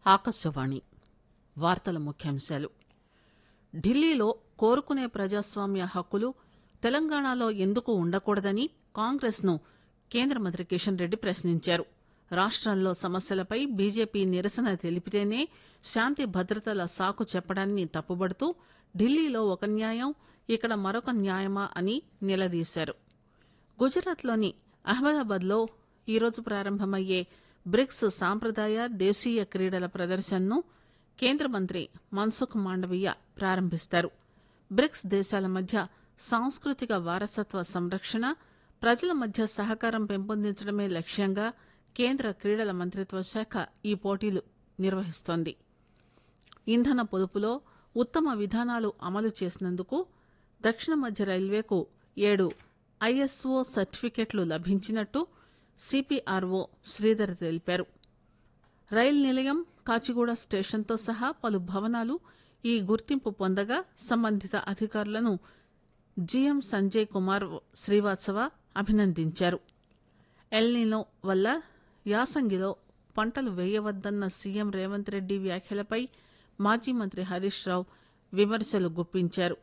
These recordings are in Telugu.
ఆకాశవాణి వార్తల ముఖ్యాంశాలు ఢిల్లీలో కోరుకునే ప్రజాస్వామ్య హక్కులు తెలంగాణలో ఎందుకు ఉండకూడదని కాంగ్రెస్ ను కేంద్ర మంత్రి కిషన్ రెడ్డి ప్రశ్నించారు రాష్టంలో సమస్యలపై బీజేపీ నిరసన తెలిపితేనే శాంతి భద్రతల సాకు చెప్పడాన్ని తప్పుబడుతూ ఢిల్లీలో ఒక న్యాయం ఇక్కడ మరొక న్యాయమా అని నిలదీశారు గుజరాత్లోని అహ్మదాబాద్ లో ఈరోజు ప్రారంభమయ్యే బ్రిక్స్ సాంప్రదాయ దేశీయ క్రీడల ప్రదర్శనను కేంద్ర మంత్రి మన్సుఖ్ మాండవీయ ప్రారంభిస్తారు బ్రిక్స్ దేశాల మధ్య సాంస్కృతిక వారసత్వ సంరక్షణ ప్రజల మధ్య సహకారం పెంపొందించడమే లక్ష్యంగా కేంద్ర క్రీడల మంత్రిత్వ శాఖ ఈ పోటీలు నిర్వహిస్తోంది ఇంధన పొదుపులో ఉత్తమ విధానాలు అమలు చేసినందుకు దక్షిణ మధ్య రైల్వేకు ఏడు ఐఎస్ఓ సర్టిఫికెట్లు లభించినట్టు సిపిఆర్ఓ శ్రీధర్ తెలిపారు రైలు నిలయం కాచిగూడ స్టేషన్తో సహా పలు భవనాలు ఈ గుర్తింపు పొందగా సంబంధిత అధికారులను జీఎం సంజయ్ కుమార్ శ్రీవాత్సవ అభినందించారు ఎల్నినో వల్ల యాసంగిలో పంటలు వేయవద్దన్న సీఎం రేవంత్ రెడ్డి వ్యాఖ్యలపై మాజీ మంత్రి హరీష్ రావు విమర్శలు గుప్పించారు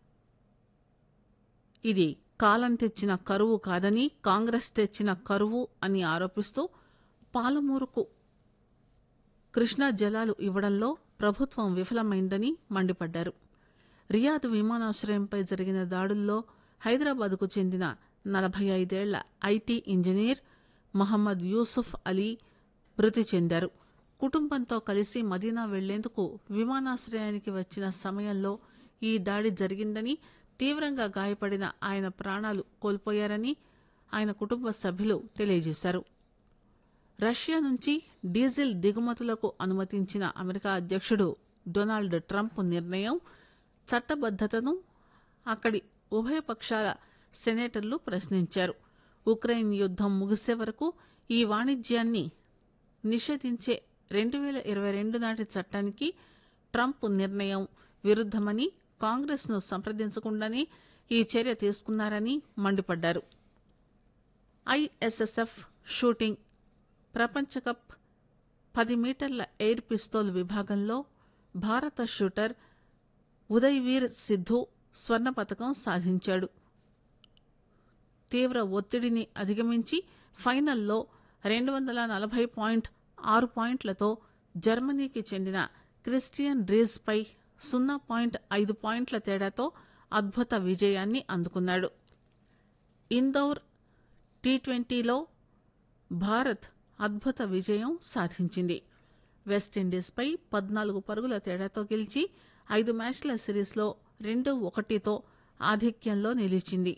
ఇది కాలం తెచ్చిన కరువు కాదని కాంగ్రెస్ తెచ్చిన కరువు అని ఆరోపిస్తూ పాలమూరుకు కృష్ణా జలాలు ఇవ్వడంలో ప్రభుత్వం విఫలమైందని మండిపడ్డారు రియాద్ విమానాశ్రయంపై జరిగిన దాడుల్లో హైదరాబాద్కు చెందిన నలభై ఐదేళ్ల ఐటీ ఇంజనీర్ మహమ్మద్ యూసుఫ్ అలీ మృతి చెందారు కుటుంబంతో కలిసి మదీనా వెళ్లేందుకు విమానాశ్రయానికి వచ్చిన సమయంలో ఈ దాడి జరిగిందని తీవ్రంగా గాయపడిన ఆయన ప్రాణాలు కోల్పోయారని ఆయన కుటుంబ సభ్యులు తెలియజేశారు రష్యా నుంచి డీజిల్ దిగుమతులకు అనుమతించిన అమెరికా అధ్యక్షుడు డొనాల్డ్ ట్రంప్ నిర్ణయం చట్టబద్దతను అక్కడి ఉభయ పక్షాల సెనేటర్లు ప్రశ్నించారు ఉక్రెయిన్ యుద్దం ముగిసే వరకు ఈ వాణిజ్యాన్ని నిషేధించే రెండు వేల ఇరవై రెండు నాటి చట్టానికి ట్రంప్ నిర్ణయం విరుద్దమని కాంగ్రెస్ ను సంప్రదించకుండానే ఈ చర్య తీసుకున్నారని మండిపడ్డారు ఐఎస్ఎస్ఎఫ్ షూటింగ్ ప్రపంచ కప్ పది మీటర్ల ఎయిర్ పిస్తోల్ విభాగంలో భారత షూటర్ ఉదయ్వీర్ సిద్ధు స్వర్ణ పతకం సాధించాడు తీవ్ర ఒత్తిడిని అధిగమించి ఫైనల్లో రెండు వందల నలభై పాయింట్ ఆరు పాయింట్లతో జర్మనీకి చెందిన క్రిస్టియన్ డ్రీస్ పై సున్నా పాయింట్ ఐదు పాయింట్ల తేడాతో అద్భుత విజయాన్ని అందుకున్నాడు ఇందౌర్ టీ ట్వంటీలో భారత్ అద్భుత విజయం సాధించింది వెస్టిండీస్పై పద్నాలుగు పరుగుల తేడాతో గెలిచి ఐదు మ్యాచ్ల సిరీస్లో రెండు ఒకటితో ఆధిక్యంలో నిలిచింది